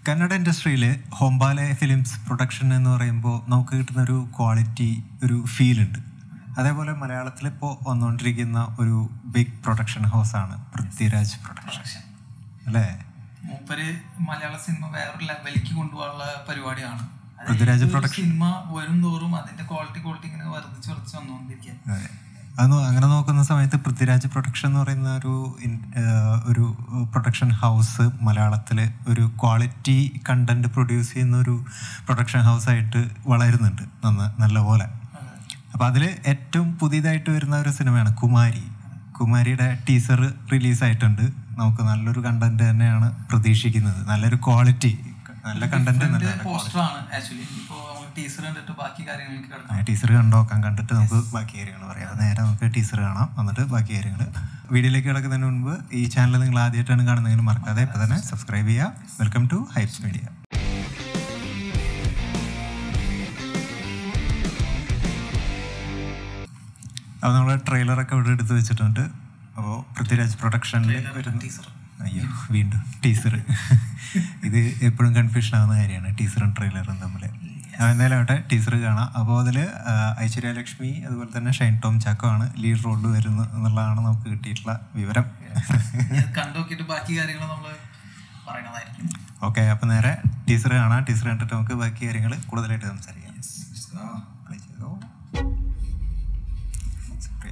കന്നഡ ഇൻഡസ്ട്രിയിൽ Hombale films production എന്ന് പറയുമ്പോൾ നമുക്ക് കിട്ടുന്ന ഒരു ക്വാളിറ്റി ഒരു ഫീൽ ഉണ്ട് അതേപോലെ മലയാളത്തിൽ ഇപ്പോൾ വന്നുകൊണ്ടിരിക്കുന്ന ഒരു ബിഗ് പ്രൊഡക്ഷൻ ഹൗസാണ് പൃഥ്വിരാജ് പ്രൊഡക്ഷൻ അല്ലേ മൂപ്പര് മലയാള സിനിമ വേറൊരു ലെവലിലേക്ക് കൊണ്ടുപോകാനുള്ള പരിപാടിയാണ് അതായത് പൃഥ്വിരാജ് ഒരു production. സിനിമ വരും തോറും അതിന്റെ ക്വാളിറ്റി ക്വാളിറ്റി ഇങ്ങനെ വർദ്ധിച്ച് വർദ്ധിച്ച് വന്നുകൊണ്ടിരിക്കുക അതെ അത് നോ- അങ്ങനെ നോക്കുന്ന സമയത്ത് പൃഥ്വിരാജ് പ്രൊഡക്ഷൻ എന്ന് പറയുന്ന ഒരു ഇൻ- ഏഹ് ഒരു പ്രൊഡക്ഷൻ ഹൗസ് മലയാളത്തിൽ ഒരു ക്വാളിറ്റി കണ്ടന്റ് പ്രൊഡ്യൂസ് ചെയ്യുന്ന ഒരു പ്രൊഡക്ഷൻ ഹൗസായിട്ട് വളരുന്നുണ്ട് നന്ന നല്ലപോലെ അപ്പോൾ അതിൽ ഏറ്റവും പുതിയതായിട്ട് വരുന്ന ഒരു സിനിമയാണ് കുമാരി കുമാരിയുടെ ടീസർ റിലീസായിട്ടുണ്ട് നമുക്ക് നല്ലൊരു കണ്ടന്റ് തന്നെയാണ് പ്രതീക്ഷിക്കുന്നത് നല്ലൊരു ക്വാളിറ്റി നല്ല കണ്ടന്റ് നല്ല പോസ്റ്ററാണ് ആക്ച്വലി ഇപ്പോ നമുക്ക് ടീച്ചർ കണ്ടിട്ട് ബാക്കി കാര്യങ്ങൾക്ക് കിടക്കാം ടീച്ചർ കണ്ടോക്കാം കണ്ടിട്ട് നമുക്ക് ബാക്കി കാര്യങ്ങൾ പറയാം അപ്പോൾ നേരെ നമുക്ക് ടീച്ചർ കാണാം എന്നിട്ട് ബാക്കി കാര്യങ്ങൾ വീഡിയോയിലേക്ക് കിടക്കുന്നതിന് മുൻപ് ഈ ചാനൽ നിങ്ങൾ ആദ്യമായിട്ടാണ് കാണുന്നതെങ്കിൽ മറക്കാതെ ഇപ്പോൾ തന്നെ സബ്സ്ക്രൈബ് ചെയ്യുക വെൽക്കം ടു ഹൈപ്സ് മീഡിയ അപ്പോൾ നമ്മൾ ട്രെയിലറൊക്കെ ഇവിടെ എടുത്ത് വെച്ചിട്ടുണ്ട് അപ്പോൾ പൃഥ്വിരാജ് പ്രൊഡക്ഷനിൽ വരുന്ന ടീച്ചർ അയ്യോ വീണ്ടും ടീസർ ഇത് എപ്പോഴും കൺഫ്യൂഷൻ ആവുന്ന കാര്യമാണ് ടീസറും ട്രെയിലറും തമ്മിൽ അപ്പോൾ എന്തായാലും ആവട്ടെ ടീസർ കാണാം അപ്പോൾ അതിൽ ഐശ്വര്യ ലക്ഷ്മി അതുപോലെ തന്നെ ഷൈൻ ടോം ചാക്കോ ആണ് ലീഡ് റോളിൽ വരുന്നത് എന്നുള്ളതാണ് നമുക്ക് കിട്ടിയിട്ടുള്ള വിവരം കണ്ടു നോക്കിയിട്ട് ബാക്കി കാര്യങ്ങൾ നമ്മൾ പറയണതായിരിക്കും ഓക്കെ അപ്പോൾ നേരെ ടീസർ കാണാം ടീസർ കണ്ടിട്ട് നമുക്ക് ബാക്കി കാര്യങ്ങൾ കൂടുതലായിട്ട് സംസാരിക്കാം Play ചെയ്തോ. സുപ്രിയ.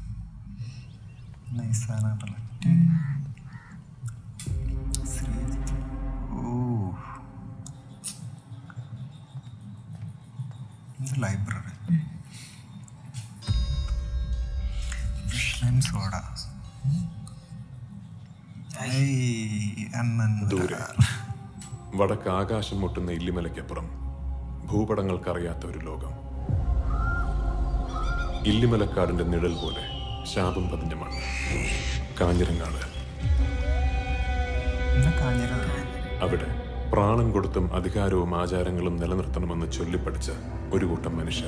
Nice സാധനമാണല്ലോ. ശ്രീജിത്ത്. ഓ. ഇത് ലൈബ്രറി ഫിഷ് ലൈം സോഡ അണ്ണൻ ദൂരെ വടക്ക് ആകാശം മുട്ടുന്ന ഇല്ലിമലയ്ക്കപ്പുറം ഭൂപടങ്ങൾക്കറിയാത്ത ഒരു ലോകം ഇല്ലിമലക്കാടിന്റെ നിഴൽ പോലെ ശാപം പതിഞ്ഞ മണ്ണ് കാഞ്ഞിരങ്ങാട് എന്താ കാഞ്ഞിര അവിടെ പ്രാണം കൊടുത്തും അധികാരവും ആചാരങ്ങളും നിലനിർത്തണമെന്ന് ചൊല്ലിപ്പഠിച്ച ഒരു കൂട്ടം മനുഷ്യർ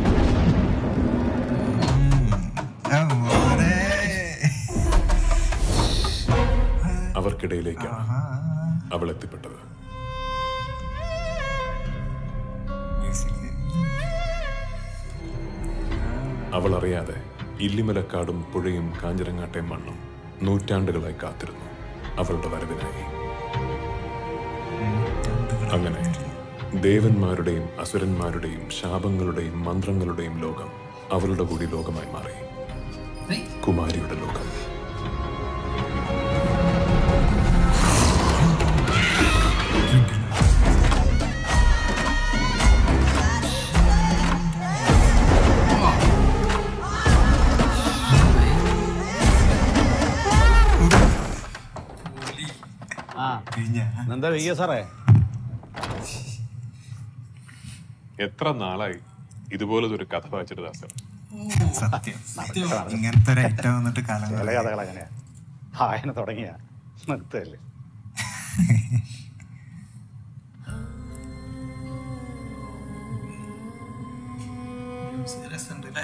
ആ, മോനെ. അവർക്കിടയിലേക്കാണ് ആ, അവൾ എത്തിപ്പെട്ടത് music. അവൾ അറിയാതെ ഇല്ലിമലക്കാടും പുഴയും കാഞ്ഞിരങ്ങാട്ടെ മണ്ണും നൂറ്റാണ്ടുകളായി കാത്തിരുന്നു അവളുടെ വരവിനായി അങ്ങനെ ദേവന്മാരുടെയും അസുരന്മാരുടെയും ശാപങ്ങളുടെയും മന്ത്രങ്ങളുടെയും ലോകം അവളുടെ കൂടി ലോകമായി മാറി കുമാരിയുടെ ലോകം ആ കഴിഞ്ഞ എന്താ വയ്യ സാറേ എത്ര നാളായി ഇതുപോലത്തെ ഒരു കഥ വായിച്ചിട്ട് ദാസർ സത്യം ഇങ്ങനത്തെ ഒരു ഐറ്റം വന്നിട്ട് കാലം ചില കുറേ. കഥകൾ അങ്ങനെയാ വായന തുടങ്ങിയ നിർത്തല്ലേ രസമുണ്ട് അല്ലേ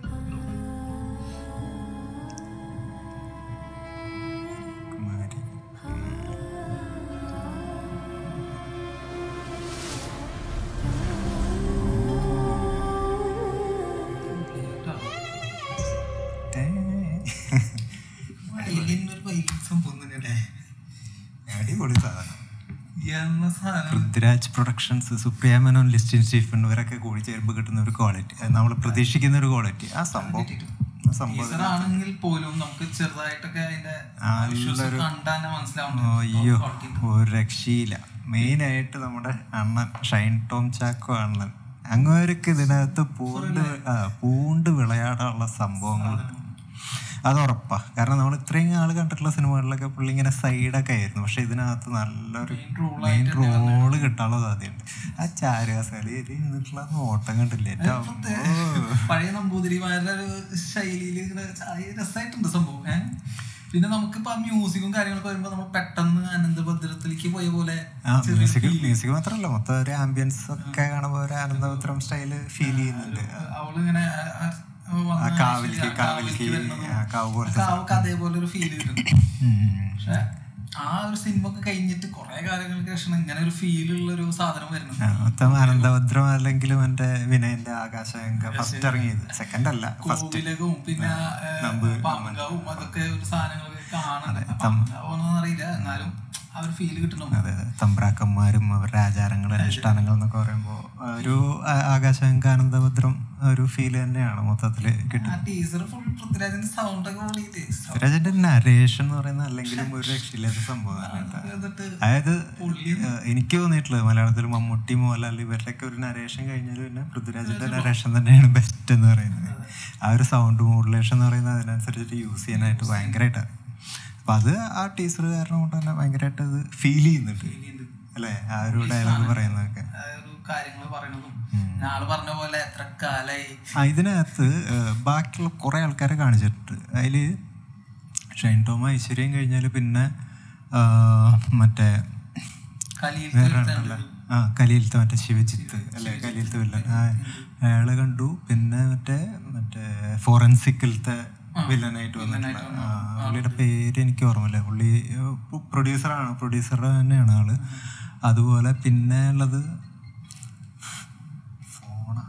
കുമാരി ടേ. ഒരു വൈകിസം പോകുന്നല്ലേ അടിപൊളി സാധനം എന്ന സാധനം പൃഥ്വിരാജ് പ്രൊഡക്ഷൻസ് സുപ്രിയ മേനോൻ ലിസ്റ്റിൻ സ്റ്റീഫൻ ഇവരൊക്കെ കൂടി ചേരുമ്പോൾ കിട്ടുന്ന ഒരു ക്വാളിറ്റി നമ്മൾ പ്രതീക്ഷിക്കുന്ന ഒരു ക്വാളിറ്റി ആ സംഭവം ആ സംഭവം ടീച്ചർ ആണെങ്കിൽ പോലും നമുക്ക് ചെറുതായിട്ടൊക്കെ അതിന്റെ വിഷ്വൽസ് നല്ലൊരു- കണ്ടാൽ ഓ, മനസ്സിലാവുന്നുണ്ട് അയ്യോ quality. ഒരു രക്ഷയില്ല മെയിനായിട്ട് നമ്മുടെ അണ്ണൻ ഷൈൻ ടോം ചാക്കോ അണ്ണൻ അങ്ങോർക്ക് ഇതിനകത്ത് പൂണ്ട് ആ പൂണ്ട് വിളയാടാനുള്ള സംഭവങ്ങൾ അത് ഉറപ്പാ കാരണം നമ്മൾ ഇത്രയും ആൾ കണ്ടിട്ടുള്ള സിനിമകളിലൊക്കെ പുള്ളി ഇങ്ങനെ സൈഡൊക്കെ ആയിരുന്നു പക്ഷെ ഇതിനകത്ത് നല്ലൊരു മെയിൻ റോള് കിട്ടാനുള്ള സാധ്യതയുണ്ട് ആ ചാരുകസേലയിൽ നിന്നിട്ടുള്ള ആ നോട്ടം കണ്ടില്ലേ എൻ്റെ അമ്മോ. പഴയ നമ്പൂതിരിമാരുടെ ഒരു ശൈലിയിൽ ഇങ്ങനെ ചായ രസമായിട്ടുണ്ട് സംഭവം ഏഹ് പിന്നെ നമുക്കിപ്പോ ആ മ്യൂസിക്കും കാര്യങ്ങളൊക്കെ വരുമ്പോ നമ്മൾ പെട്ടെന്ന് അനന്തഭദ്രത്തിലേക്ക് പോയ പോലെ ആ മ്യൂസിക് മ്യൂസിക് മാത്രമല്ല മൊത്തം ഒരു ആംബിയൻസ് ഒക്കെ കാണുമ്പോൾ ഒരു ആനന്ദപത്രം സ്റ്റൈല് ഫീൽ ചെയ്യുന്നുണ്ട് അവളിങ്ങനെ ആ- ആ- വന്ന് ആ കാവിലേക്ക് ആ കാവിലേക്ക് വരുന്നതും ആ കാവ് പോലത്തെ കാവൊക്കെ അതേപോലെ ഒരു ഫീൽ കിട്ടും ഉം. പക്ഷെ ആ ഒരു സിനിമ ഒക്കെ കഴിഞ്ഞിട്ട് കുറെ കാലങ്ങൾക്ക് ശേഷം ഇങ്ങനെ ഒരു ഫീൽ ഉള്ള ഒരു സാധനം വരുന്നത് ആ, മൊത്തം അനന്തഭദ്രം അല്ലെങ്കിലും എന്റെ വിനയന്റെ ആകാശഗംഗ ഫസ്റ്റ് ഇറങ്ങിയത് സെക്കൻഡ് അല്ല ഫസ്റ്റ് കോവിലകവും പിന്നെ പാമ്പങ്കാവും അതൊക്കെ ഒരു സാധനങ്ങളൊക്കെ കാണുന്നുണ്ട് പാമ്പങ്കാവോന്നും അറിയില്ല എന്നാലും ആ ഒരു ഫീൽ കിട്ടണം അതെ അതെ തമ്പ്രാക്കന്മാരും അവരുടെ ആചാരങ്ങൾ അനുഷ്ഠാനങ്ങൾ എന്നൊക്കെ പറയുമ്പോൾ ഒരു ആ- ആകാശഗംഗ അനന്തഭദ്രം ഒരു ഫീൽ തന്നെയാണ് മൊത്തത്തില് കിട്ടുന്നത് ആ ടീച്ചർ ഫുൾ പൃഥ്വിരാജിന്റെ സൗണ്ട് ഒക്കെ കൂടിയിട്ട് പൃഥ്വിരാജിന്റെ നരേഷൻ എന്ന് പറയുന്ന അല്ലെങ്കിലും ഒരു രക്ഷയില്ലാത്ത സംഭവമാണ് കേട്ടോ. എന്നിട്ട് അതായത് ഏഹ്, എനിക്ക് തോന്നിയിട്ടുള്ളത് മലയാളത്തിൽ മമ്മൂട്ടി മോഹൻലാൽ ഇവരുടെയൊക്കെ ഒരു നരേഷൻ കഴിഞ്ഞാൽ പിന്നെ പൃഥ്വിരാജിന്റെ നരേഷൻ തന്നെയാണ് ബെസ്റ്റ് എന്ന് പറയുന്നത് ആ ഒരു സൗണ്ട് മോഡുലേഷൻ എന്ന് പറയുന്നത് അതിനനുസരിച്ചിട്ട് യൂസ് ചെയ്യാനായിട്ട് ഭയങ്കരമായിട്ട് അപ്പൊ അത് ആ ടീച്ചർ കാരണം കൊണ്ട് തന്നെ ഭയങ്കരമായിട്ട് അത് ഫീൽ ചെയ്യുന്നുണ്ട് അല്ലേ ആ ഒരു ഡയലോഗ് പറയുന്നതൊക്കെ ആ ഒരു കാര്യങ്ങൾ പറയണതും ആള് പറഞ്ഞ പോലെ എത്ര കാലായി ആ ഇതിനകത്ത് ഏഹ്, ബാക്കിയുള്ള കുറേ ആൾക്കാരെ കാണിച്ചിട്ടുണ്ട് അതിൽ ഷൈൻ ടോം ഐശ്വര്യം കഴിഞ്ഞാൽ പിന്നെ ആഹ്, മറ്റേ കലിയിൽ വേറെ ആളുണ്ടല്ലോ. ആ കലിയിലത്തെ മറ്റേ ശിവജിത്ത് അല്ലെ കലിയിലത്തെ വില്ലൻ ആ അയാളെ കണ്ടു പിന്നെ മറ്റേ മറ്റേ ഫോറൻസിക്കലത്തെ വില്ലനായിട്ട് വന്നിട്ടുള്ള ആ, പുള്ളിയുടെ പേര് എനിക്ക് ഓർമ്മയില്ല പുള്ളി പ്രൊഡ്യൂസറാണ് പ്രൊഡ്യൂസർ തന്നെയാണ് ആള് അതുപോലെ പിന്നെ ഉള്ളത് ഫോണാ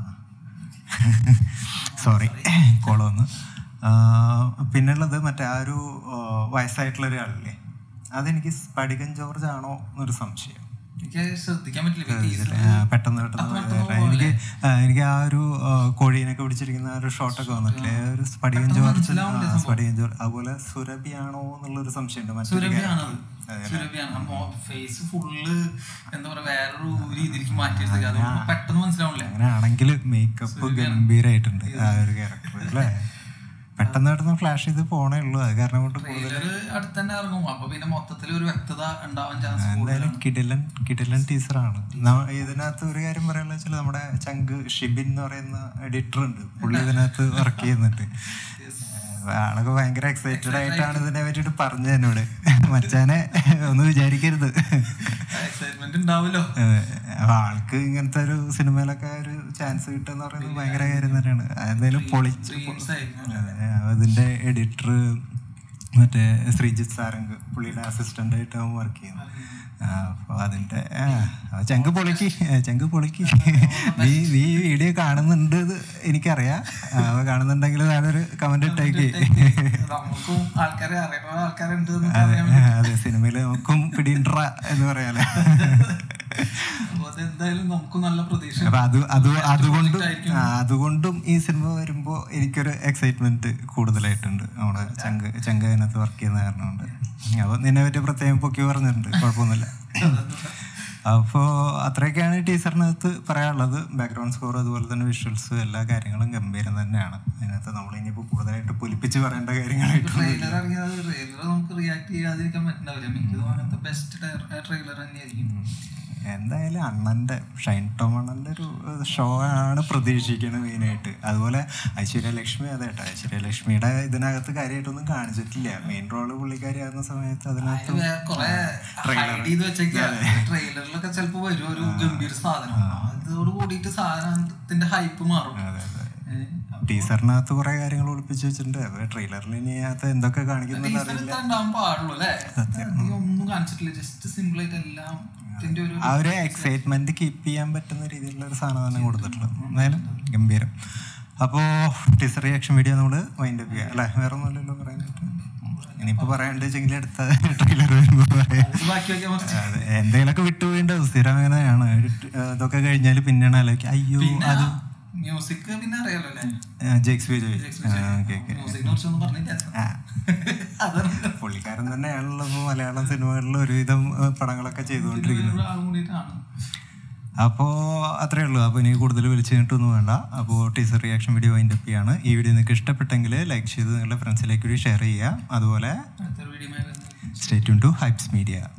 സോറി കോള് വന്നു ആ, പിന്നുള്ളത് മറ്റേ ആ ഒരു ആ, വയസ്സായിട്ടുള്ള ഒരാളില്ലേ അതെനിക്ക് സ്പടികൻ ജോർജ് ആണോ എന്നൊരു സംശയം എനിക്ക് ശ്രദ്ധിക്കാൻ പറ്റില്ല ടീച്ചർ ആ, പെട്ടെന്ന് പെട്ടെന്ന് വരാം. എനിക്ക് ആ, എനിക്ക് ആ ഒരു ആ, കോഴീനൊക്കെ പിടിച്ചിരിക്കുന്ന ആ ഒരു ഷോട്ടൊക്കെ വന്നിട്ടില്ലേ ആ ഒരു സ്പടികൻ ജോർജ് ആ, സ്പടികൻ ജോർജ് അതുപോലെ സുരഭിയാണോ എന്നുള്ളൊരു സംശയമുണ്ട് മറ്റൊരു സുരഭിയാണ് character. സുരഭിയാണ് ഫേസ് ഫുള്ള് എന്താ പറയാ വേറൊരു രീതിയിലേക്ക് മാറ്റിയെടുത്തത് അതുകൊണ്ട് പെട്ടെന്ന് മനസ്സിലാവില്ല അങ്ങനെ ആണെങ്കിൽ മേക്കപ്പ് ഗംഭീരമായിട്ടുണ്ട് ആ ഒരു ക്യാരക്ടർ അല്ലേ പെട്ടെന്ന് പെട്ടെന്ന് ഫ്ലാഷ് ചെയ്ത് പോണേ ഉള്ളൂ അത് കാരണം കൊണ്ട് കൂടുതൽ ട്രെയിലർ അടുത്ത് തന്നെ ഇറങ്ങും അപ്പൊ പിന്നെ മൊത്തത്തിൽ ഒരു വ്യക്തത ഉണ്ടാവാൻ ചാൻസ് എന്തായാലും കിടിലൻ കിടിലൻ ടീച്ചറാണ് ഇതിനകത്ത് ഒരു കാര്യം പറയാനുള്ള വെച്ചാൽ നമ്മുടെ ചങ്ക് ഷിബിൻ എന്ന് പറയുന്ന എഡിറ്റർ ഉണ്ട് പുള്ളി ഇതിനകത്ത് വർക്ക് ചെയ്യുന്നുണ്ട് ആളൊക്കെ ഭയങ്കര എക്സൈറ്റഡ് ആയിട്ടാണ് ഇതിനെ പറ്റിയിട്ട് പറഞ്ഞത് എന്നോട് മച്ചാനെ ഒന്ന് വിചാരിക്കരുത് എക്സൈറ്റ്മെന്റ് ഉണ്ടാവുമല്ലോ അതെ. അപ്പൊ ആൾക്ക് ഇങ്ങനത്തെ ഒരു സിനിമയിലൊക്കെ ഒരു ചാൻസ് കിട്ടുക എന്ന് പറയുന്നത് ഭയങ്കര കാര്യം തന്നെയാണ് എന്തായാലും പൊളിച്ച് ഡ്രീംസ് ആയിരുന്നു അതെ. അതിന്റെ എഡിറ്റർ മറ്റേ ശ്രീജിത്ത് സാരംഗ് പുള്ളിയുടെ അസിസ്റ്റന്റ് ആയിട്ട് അവൻ വർക്ക് ചെയ്യുന്നു ആ, അപ്പൊ അതിന്റെ ആ, ആ ചങ്ക് പൊളിക്ക് ആ, ചങ്ക് പൊളിക്ക് നീ നീ വീഡിയോ കാണുന്നുണ്ട് എന്ന് എനിക്കറിയാം ആ, അപ്പൊ കാണുന്നുണ്ടെങ്കിൽ ഞാനൊരു കമന്റ് ഇട്ടേക്ക് നമുക്കും ആൾക്കാരെ അറിയണ ആൾക്കാരുണ്ട് എന്ന് അതെ പറയാൻ വേണ്ടി. അതെ സിനിമയില് നമുക്കും പിടിയിൻട്ര എന്ന് പറയാലേ അപ്പൊ അതെന്തായാലും നമുക്കും നല്ല പ്രതീക്ഷ അപ്പൊ അത് അത് അതുകൊണ്ടും ആയിരിക്കും. ആ, അതുകൊണ്ടും ഈ സിനിമ വരുമ്പോ എനിക്കൊരു എക്സൈറ്റ്മെന്റ് കൂടുതലായിട്ടുണ്ട് നമ്മുടെ ചങ്ക് ചങ്ക് അതിനകത്ത് വർക്ക് ചെയ്യുന്ന കാരണം കൊണ്ട് അപ്പൊ നിന്നെ പറ്റി പ്രത്യേകം പൊക്കി പറഞ്ഞിട്ടുണ്ട് കുഴപ്പമൊന്നുമില്ല അപ്പോൾ അത്രയൊക്കെയാണ് ഈ ടീച്ചറിനകത്ത് പറയാനുള്ളത് ബാക്ക്ഗ്രൗണ്ട് സ്കോർ അതുപോലെ തന്നെ വിഷ്വൽസ് എല്ലാ കാര്യങ്ങളും ഗംഭീരം തന്നെയാണ് അതിനകത്ത് നമ്മൾ ഇനിയിപ്പോൾ കൂടുതലായിട്ട് പൊലിപ്പിച്ച് പറയേണ്ട കാര്യങ്ങളായിട്ട് ട്രെയിലർ ഇറങ്ങിയത് ട്രെയിലർ നമുക്ക് റിയാക്ട് ചെയ്യാതിരിക്കാൻ പറ്റുന്നുണ്ടാവില്ല മിക്കതും അങ്ങനത്തെ ബെസ്റ്റ് ട്രെയിലർ തന്നെയായിരിക്കും എന്തായാലും അണ്ണന്റെ ഷൈൻ ടോം അണ്ണന്റെ ഒരു ഷോ ആണ് പ്രതീക്ഷിക്കുന്നത് മെയിനായിട്ട് അതുപോലെ ഐശ്വര്യ ലക്ഷ്മി അതെ കേട്ടോ ഐശ്വര്യ ലക്ഷ്മിയുടെ ഇതിനകത്ത് കാര്യമായിട്ടൊന്നും കാണിച്ചിട്ടില്ല മെയിൻ റോള് പുള്ളിക്കാരി ആകുന്ന സമയത്ത് അതിനകത്ത് അതിന് വേ- കൊറേ hide ചെയ്ത് വെച്ചേക്കാണ് ട്രെയിലറിലൊക്കെ ചിലപ്പോ വരും ഒരു ഗംഭീര സാധനം അതോട് കൂടിയിട്ട് സാധനത്തിന്റെ ഹൈപ്പ് മാറും അതെ അതെ ഏഹ് ടീച്ചറിനകത്ത് കുറെ കാര്യങ്ങൾ ഒളിപ്പിച്ച് വെച്ചിട്ടുണ്ട് അപ്പൊ ട്രെയിലറിൽ ഇനി അത് എന്തൊക്കെ കാണിക്കുന്നുണ്ട് ടീച്ചർ ഇത്ര ഉണ്ടാവാൻ പാടുള്ളൂ അല്ലേ അധികം ഒന്നും കാണിച്ചിട്ടില്ല ജസ്റ്റ് സിമ്പിൾ ആയിട്ട് എല്ലാം ഇതിന്റെ ഒരു ആ ഒരു എക്സൈറ്റ്മെന്റ് കീപ്പ് ചെയ്യാൻ പറ്റുന്ന രീതിയിലുള്ള ഒരു സാധനം തന്നെ കൊടുത്തിട്ടുള്ളത് എന്തായാലും ഗംഭീരം അപ്പോൾ ടീച്ചർ റിയാക്ഷൻ വീഡിയോ നമ്മൾ വൈൻഡ് അപ്പ് ചെയ്യാം അല്ലേ വേറെ ഒന്നുമില്ലല്ലോ പറയാനായിട്ട് ഇനിയിപ്പോൾ പറയാണ്ട് വെച്ചെങ്കിൽ അടുത്ത ട്രെയിലർ വരുമ്പോൾ പറയാം ഇത് ബാക്കി വെക്കാൻ കുറച്ച് അതെ എന്തെങ്കിലുമൊക്കെ വിട്ടുപോയിണ്ടാവും സ്ഥിരം അങ്ങനെയാണ് ഒരു- ഇതൊക്കെ കഴിഞ്ഞാൽ പിന്നെയാണ് ആലോചിക്കുക അയ്യോ അത് മ്യൂസിക് പിന്നെ അറിയാലോ അല്ലേ ജെക്സ് വിജയ് ഓക്കെ ഓക്കെ മ്യൂസിക്കിനെ കുറിച്ചൊന്നും പറഞ്ഞില്ല ആ അതാണ് പുള്ളിക്കാരൻ തന്നെയാണല്ലോ ഇപ്പോൾ മലയാളം സിനിമകളിൽ ഒരുവിധം ഏഹ്, പടങ്ങളൊക്കെ ചെയ്തുകൊണ്ടിരിക്കുന്നത് ഒരു ആളും കൂടിയിട്ടാണ് അപ്പോൾ അത്രേ ഉള്ളൂ അപ്പോൾ ഇനി കൂടുതൽ വിളിച്ചു കഴിഞ്ഞിട്ടൊന്നും വേണ്ട അപ്പോൾ teacher reaction video wind up ചെയ്യാണ് ഈ വീഡിയോ നിങ്ങൾക്ക് ഇഷ്ടപ്പെട്ടെങ്കിൽ ലൈക്ക് ചെയ്ത് നിങ്ങളുടെ ഫ്രണ്ട്സിലേക്ക് കൂടി ഷെയർ ചെയ്യുക അതുപോലെ അടുത്തൊരു video stay tune to hypes media